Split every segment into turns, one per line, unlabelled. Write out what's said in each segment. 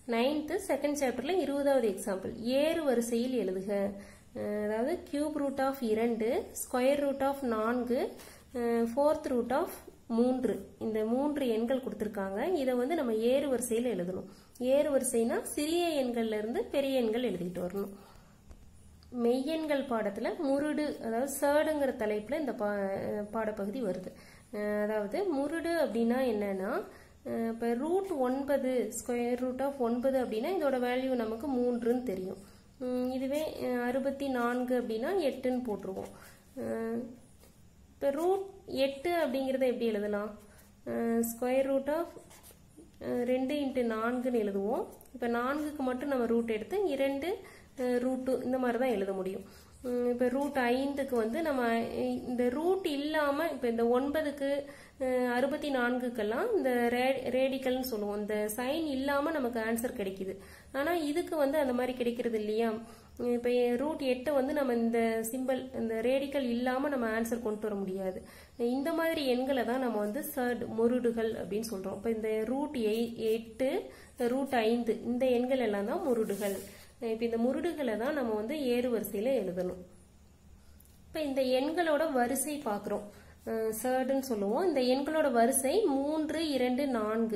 ninth second சாப்டரில் இருபதாவது example ஏறு வரிசையில் எழுதுக அஹ் அதாவது கியூப் ரூட் ஆஃப் இரண்டு ஸ்கொயர் ரூட் ஆஃப் நான்கு ஃபோர்த் ரூட் ஆஃப் மூன்று இந்த மூன்று எண்கள் கொடுத்துருக்காங்க இதை வந்து நம்ம ஏறு வரிசையில் எழுதணும் ஏறு வரிசைனா சிறிய எண்கள்ல இருந்து பெரிய எண்கள் எழுதிட்டு வரணும் மெய்யெண்கள் பாடத்துல முருடு அதாவது சேடுங்கிற தலைப்புல இந்த பா பாடப்பகுதி வருது அஹ் அதாவது முருடு அப்படின்னா என்னன்னா அஹ் இப்ப ரூட் ஒன்பது ஸ்கொயர் ரூட் ஆஃப் ஒன்பது அப்படின்னா இதோட வேல்யூ நமக்கு மூன்றுன்னு தெரியும் உம் இதுவே அஹ் அறுபத்தி நான்கு அப்படின்னா எட்டுன்னு போட்டுருவோம் அஹ் இப்போ ரூட் எட்டு அப்படிங்கிறத எப்படி எழுதலாம் ஸ்கொயர் ரூட் ஆஃப் ரெண்டு இன்ட்டு நான்குன்னு எழுதுவோம் இப்போ நான்குக்கு மட்டும் நம்ம ரூட் எடுத்து இரண்டு ரூட்டு இந்த மாதிரி தான் எழுத முடியும் இப்போ ரூட் ஐந்துக்கு வந்து நம்ம அஹ், இந்த ரூட் இல்லாமல் இப்போ இந்த ஒன்பதுக்கு அஹ், அறுபத்தி நான்குக்கெல்லாம் இந்த ரே ரேடிக்கல்னு சொல்லுவோம் இந்த சைன் இல்லாமல் நமக்கு ஆன்சர் கிடைக்குது ஆனால் இதுக்கு வந்து அந்த மாதிரி கிடைக்கிறது இல்லையா இப்போ ரூட் எட்டு வந்து நம்ம இந்த சிம்பிள் இந்த ரேடிக்கல் இல்லாமல் நம்ம ஆன்சர் கொண்டு வர முடியாது இந்த மாதிரி எண்களை தான் நம்ம வந்து சர்ட் முருடுகள் அப்படின்னு சொல்கிறோம் இப்போ இந்த ரூட் எய் எட்டு ரூட் ஐந்து இந்த எண்கள் எல்லாம் தான் முருடுகள் இப்போ இந்த முருடுகளை தான் நம்ம வந்து ஏறு வரிசையில் எழுதணும் இப்போ இந்த எண்களோட வரிசை பார்க்குறோம் சர்டுன்னு சொல்லுவோம் இந்த எண்களோட வரிசை மூன்று இரண்டு நான்கு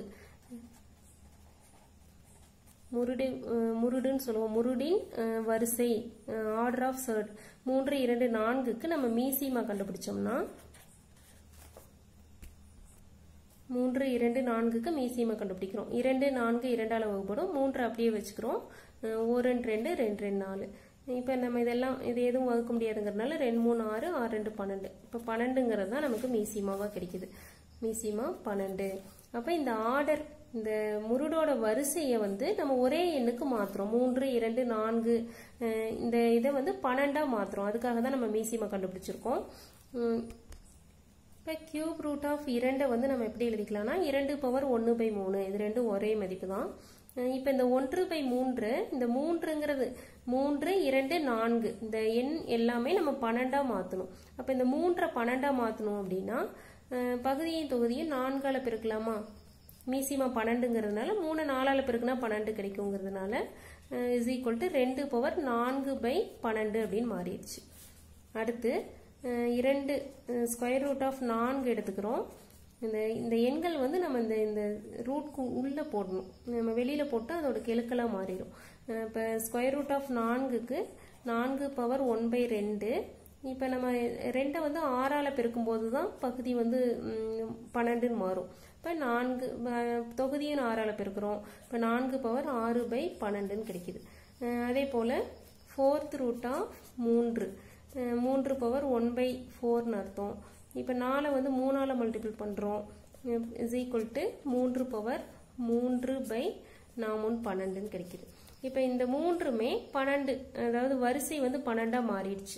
முருடு அஹ், முருடுன்னு சொல்லுவோம் முருடின் அஹ், வரிசை ஆர்டர் ஆஃப் சர்ட் மூன்று இரண்டு நான்குக்கு நம்ம மீசிமா கண்டுபிடிச்சோம்னா மூன்று இரண்டு நான்குக்கு மீசியமை கண்டுபிடிக்கிறோம் இரண்டு நான்கு இரண்டால வகுப்படும் மூன்று அப்படியே வச்சுக்கிறோம் அஹ் ஒரு ரெண்டு ரெண்டு ரெண்டு ரெண்டு நாலு இப்போ நம்ம இதெல்லாம் இது எதுவும் வகுக்க முடியாதுங்கிறதுனால ரெண்டு மூணு ஆறு ஆறு ரெண்டு பன்னெண்டு இப்போ பன்னெண்டுங்கிறது தான் நமக்கு மீசியமாவாக கிடைக்குது மீசியமா பன்னெண்டு அப்போ இந்த ஆர்டர் இந்த முருடோட வரிசையை வந்து நம்ம ஒரே எண்ணுக்கு மாத்துறோம் மூன்று இரண்டு நான்கு அஹ் இந்த இதை வந்து பன்னெண்டா மாத்துறோம் அதுக்காக தான் நம்ம மீசியமா கண்டுபிடிச்சிருக்கோம் உம் இப்போ கியூப் ரூட் ஆஃப் இரண்டை வந்து நம்ம எப்படி எழுதிக்கலாம்னா இரண்டு பவர் ஒன்று பை மூணு இது ரெண்டும் ஒரே மதிப்பு தான் இப்போ இந்த ஒன்று பை மூன்று இந்த மூன்றுங்கிறது மூன்று இரண்டு நான்கு இந்த எண் எல்லாமே நம்ம பன்னெண்டா மாற்றணும் அப்போ இந்த மூன்றை பன்னெண்டா மாற்றணும் அப்படின்னா அஹ், பகுதியின் தொகுதியும் நான்கால பெருக்கலாமா மீசிமா பன்னெண்டுங்கிறதுனால மூணு நாலால பெருக்குனா பன்னெண்டு கிடைக்குங்கிறதுனால இஸ் ஈக்குவல் டு ரெண்டு பவர் நான்கு பை பன்னெண்டு அப்படின்னு மாறிடுச்சு அடுத்து அஹ், இரண்டு ஸ்கொயர் ரூட் ஆஃப் நான்கு எடுத்துக்கிறோம் இந்த இந்த எண்கள் வந்து நம்ம இந்த இந்த ரூட்க்கு உள்ளே போடணும் நம்ம வெளியில் போட்டால் அதோட கெழுக்கெல்லாம் மாறிடும் இப்போ ஸ்கொயர் ரூட் ஆஃப் நான்குக்கு நான்கு பவர் ஒன் பை ரெண்டு இப்போ நம்ம ரெண்டை வந்து ஆறால் பெருக்கும்போது தான் பகுதி வந்து ம், பன்னெண்டுன்னு மாறும் இப்போ நான்கு அஹ், தொகுதியும் ஆறால் பெருக்கிறோம் இப்போ நான்கு பவர் ஆறு பை பன்னெண்டுன்னு கிடைக்குது அஹ், அதே போல் ஃபோர்த் ரூட் ஆஃப் மூன்று அஹ், மூன்று பவர் ஒன் பை ஃபோர்னு அர்த்தம் இப்போ நாலை வந்து மூணால் மல்டிபிள் பண்ணுறோம் இஸ் ஈக்குவல் டு மூன்று பவர் மூன்று பை நாமூன் பன்னெண்டுன்னு கிடைக்குது இப்போ இந்த மூன்றுமே பன்னெண்டு அதாவது வரிசை வந்து பன்னெண்டாக மாறிடுச்சு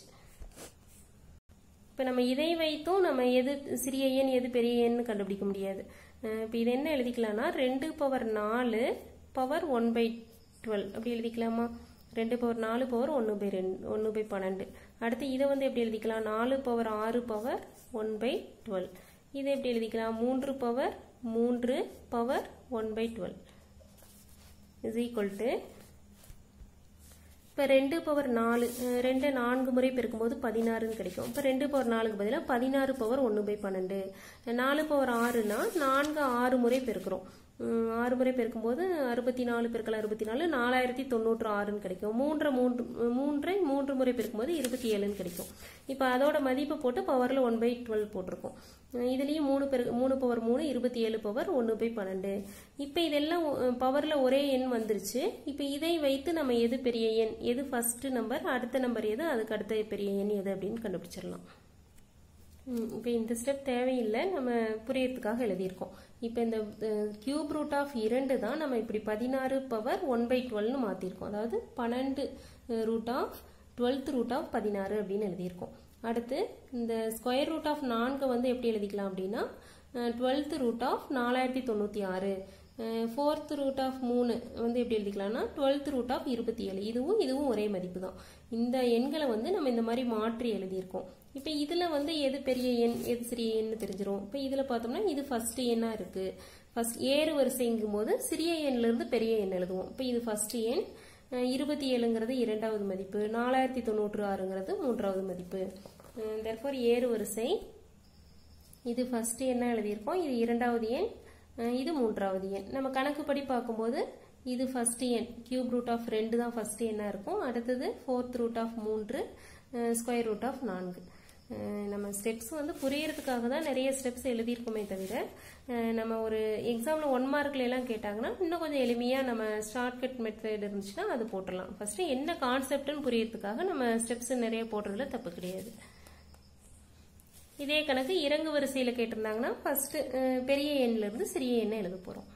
இப்போ நம்ம இதை வைத்தும் நம்ம எது சிறிய எண் எது பெரிய எண்ணு கண்டுபிடிக்க முடியாது இப்போ இது என்ன எழுதிக்கலாம்னா ரெண்டு பவர் நாலு பவர் ஒன் பை டுவெல் அப்படி எழுதிக்கலாமா ரெண்டு பவர் நாலு பவர் ஒன்று பை ரெண்டு ஒன்று பை பன்னெண்டு அடுத்து இதை வந்து எப்படி எழுதிக்கலாம் நாலு பவர் ஆறு பவர் ஒன் பை டுவெல் இதை எப்படி எழுதிக்கலாம் மூன்று பவர் மூன்று power one by twelve is equal to இப்போ ரெண்டு பவர் நாலு அஹ் ரெண்டு நான்கு முறை பெருக்கும்போது பதினாறுன்னு கிடைக்கும் இப்போ ரெண்டு பவர் நாலுக்கு பதிலாக பதினாறு பவர் ஒன்று பை பன்னெண்டு நாலு பவர் ஆறுனா நான்கு ஆறு முறை பெருக்கிறோம் உம், ஆறு முறை பெருக்கும்போது அறுபத்தி நாலு பெருக்கல் அறுபத்தி நாலு நாலாயிரத்தி தொண்ணூற்று ஆறுன்னு கிடைக்கும் மூன்றை மூன்று மூன்றை மூன்று முறை பெருக்கும்போது இருபத்தி ஏழுன்னு கிடைக்கும் இப்போ அதோட மதிப்பை போட்டு பவரில் ஒன் பை டுவெல் போட்டிருக்கோம் அஹ் இதுலயும் மூணு பெரு மூணு பவர் மூணு இருபத்தி ஏழு பவர் ஒன்று பை பன்னெண்டு இப்போ இதெல்லாம் பவரில் ஒரே எண் வந்துருச்சு இப்போ இதை வைத்து நம்ம எது பெரிய எண் எது ஃபர்ஸ்ட் நம்பர் அடுத்த நம்பர் எது அதுக்கு அடுத்த பெரிய எண் எது அப்படின்னு கண்டுபிடிச்சிடலாம் இப்போ இந்த ஸ்டெப் தேவையில்லை நம்ம புரியறதுக்காக எழுதியிருக்கோம் இப்போ இந்த கியூப் ரூட் ஆஃப் இரண்டு தான் நம்ம இப்படி பதினாறு பவர் ஒன் பை டுவெல்னு மாற்றிருக்கோம் அதாவது பன்னெண்டு root of twelfth root of பதினாறு அப்படின்னு எழுதியிருக்கோம் அடுத்து இந்த ஸ்கொயர் ரூட் ஆஃப் நான்கு வந்து எப்படி எழுதிக்கலாம் அப்படின்னா டுவெல்த் ரூட் ஆஃப் நாலாயிரத்தி தொண்ணூற்றி ஆறு ஃபோர்த் ரூட் ஆஃப் மூணு வந்து எப்படி எழுதிக்கலாம்னா டுவெல்த் ரூட் ஆஃப் இருபத்தி ஏழு இதுவும் இதுவும் ஒரே மதிப்பு தான் இந்த எண்களை வந்து நம்ம இந்த மாதிரி மாற்றி எழுதியிருக்கோம் இப்போ இதில் வந்து எது பெரிய எண் எது சிறிய எண்ணு தெரிஞ்சிரும் இப்போ இதில் பார்த்தோம்னா இது ஃபர்ஸ்ட் எண்ணாக இருக்குது ஃபர்ஸ்ட் ஏறு வரிசைங்கும் போது சிறிய எண்ணிலிருந்து பெரிய எண் எழுதுவோம் இப்போ இது ஃபர்ஸ்ட் எண் இருபத்தி ஏழுங்கிறது இரண்டாவது மதிப்பு நாலாயிரத்தி தொண்ணூற்று ஆறுங்கிறது மூன்றாவது மதிப்பு தெர்ஃபோர் ஏறு வரிசை இது ஃபர்ஸ்ட் என்ன எழுதியிருக்கோம் இது இரண்டாவது எண் இது மூன்றாவது எண் நம்ம கணக்குப்படி பார்க்கும்போது இது ஃபர்ஸ்ட் எண் கியூப் ரூட் ஆஃப் ரெண்டு தான் ஃபர்ஸ்ட் எண்ணாக இருக்கும் அடுத்தது ஃபோர்த் ரூட் ஆஃப் மூன்று ஸ்கொயர் ரூட் ஆஃப் நான்கு நம்ம ஸ்டெப்ஸ் வந்து புரியறதுக்காக தான் நிறைய ஸ்டெப்ஸ் எழுதியிருக்கோமே தவிர நம்ம ஒரு எக்ஸாமில் ஒன் மார்க்ல எல்லாம் கேட்டாங்கன்னா இன்னும் கொஞ்சம் எளிமையாக நம்ம ஷார்ட்கட் மெத்தட் இருந்துச்சுன்னா அது போட்டுடலாம் ஃபர்ஸ்ட் என்ன கான்செப்ட்னு புரியறதுக்காக நம்ம ஸ்டெப்ஸ் நிறைய போடுறதுல தப்பு கிடையாது இதே கணக்கு இறங்கு வரிசையில் கேட்டிருந்தாங்கன்னா ஃபர்ஸ்ட் பெரிய எண்ணிலிருந்து சிறிய எண்ணை எழுத போகிறோம்